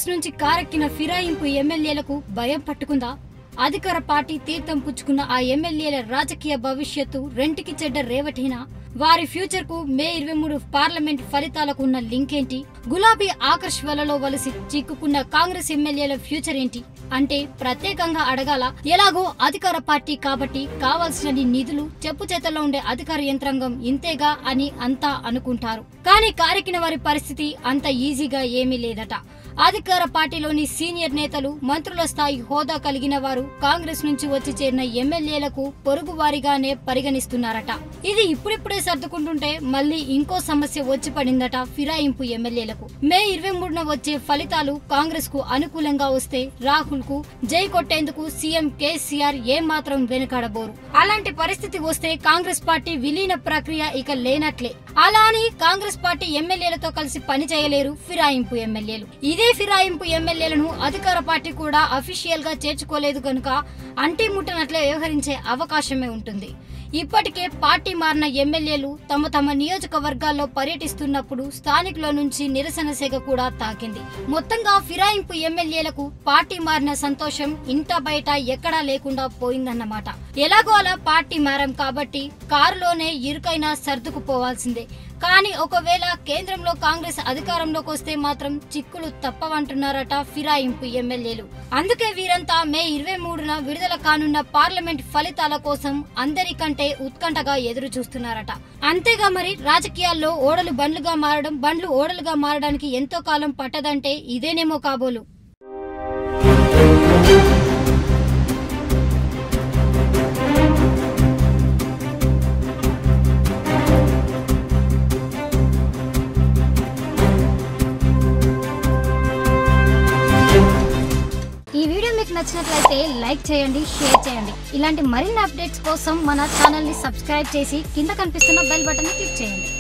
కాంగ్రెస్ నుంచి కారెక్కిన ఫిరాయింపు ఎమ్మెల్యేలకు భయం పట్టుకుందా అధికార పార్టీ తీర్థం పుచ్చుకున్న ఆ ఎమ్మెల్యేల రాజకీయ భవిష్యత్తు రెంటికి చెడ్డ రేవటేనా వారి ఫ్యూచర్ కు మే ఇరవై మూడు పార్లమెంట్ ఫలితాలకు ఉన్న లింక్ ఏంటి గులాబీ ఆకర్ష్ వలలో వలసి చిక్కుకున్న కాంగ్రెస్ ఎమ్మెల్యేల ఫ్యూచర్ ఏంటి అంటే ప్రత్యేకంగా అడగాల ఎలాగో అధికార పార్టీ కాబట్టి కావాల్సిన నిధులు చెప్పు చేతల్లో ఉండే అధికార యంత్రాంగం ఇంతేగా అని అంతా అనుకుంటారు కానీ కారెక్కిన వారి పరిస్థితి అంత ఈజీగా ఏమీ లేదట అధికార పార్టీలోని సీనియర్ నేతలు మంత్రుల స్థాయి హోదా కలిగిన వారు కాంగ్రెస్ నుంచి వచ్చి చేరిన ఎమ్మెల్యేలకు పొరుగు వారిగానే పరిగణిస్తున్నారట ఇది ఇప్పుడిప్పుడే సర్దుకుంటుంటే మళ్ళీ ఇంకో సమస్య వచ్చి పడిందట ఫిరాయింపు ఎమ్మెల్యేలకు మే ఇరవై మూడున వచ్చే ఫలితాలు కాంగ్రెస్ కు అనుకూలంగా వస్తే రాహుల్ కు జై కొట్టేందుకు సీఎం కేసీఆర్ ఏమాత్రం వెనుకాడబోరు అలాంటి పరిస్థితి వస్తే కాంగ్రెస్ పార్టీ విలీన ప్రక్రియ ఇక లేనట్లే అలా అని కాంగ్రెస్ పార్టీ ఎమ్మెల్యేలతో కలిసి పని చేయలేరు ఫిరాయింపు ఎమ్మెల్యేలు ఇదే ఫిరాయింపు ఎమ్మెల్యేలను అధికార పార్టీ కూడా అఫీషియల్ గా చేర్చుకోలేదు కనుక అంటి ముట్టనట్లే వ్యవహరించే అవకాశమే ఉంటుంది ఇప్పటికే పార్టీ మారిన ఎమ్మెల్యేలు తమ తమ నియోజకవర్గాల్లో పర్యటిస్తున్నప్పుడు స్థానికుల నుంచి నిరసన సెగ కూడా తాకింది మొత్తంగా ఫిరాయింపు ఎమ్మెల్యేలకు పార్టీ మారిన సంతోషం ఇంట బయట ఎక్కడా లేకుండా పోయిందన్నమాట ఎలాగో అలా పార్టీ మారాం కాబట్టి కారులోనే ఇరుకైనా సర్దుకుపోవాల్సిందే కానీ ఒకవేళ కేంద్రంలో కాంగ్రెస్ అధికారంలోకి వస్తే మాత్రం చిక్కులు తప్పవంటున్నారట ఫిరాయింపు ఎమ్మెల్యేలు అందుకే వీరంతా మే ఇరవై మూడున విడుదల కానున్న పార్లమెంట్ ఫలితాల కోసం అందరికంటే ఉత్కంఠగా ఎదురు చూస్తున్నారట అంతేగా మరి రాజకీయాల్లో ఓడలు బండ్లుగా మారడం బండ్లు ఓడలుగా మారడానికి ఎంతో కాలం పట్టదంటే ఇదేనేమో కాబోలు ఈ వీడియో మీకు నచ్చినట్లయితే లైక్ చేయండి షేర్ చేయండి ఇలాంటి మరిన్ని అప్డేట్స్ కోసం మన ఛానల్ ని సబ్స్క్రైబ్ చేసి కింద కనిపిస్తున్న బెల్ బటన్ ని క్లిక్ చేయండి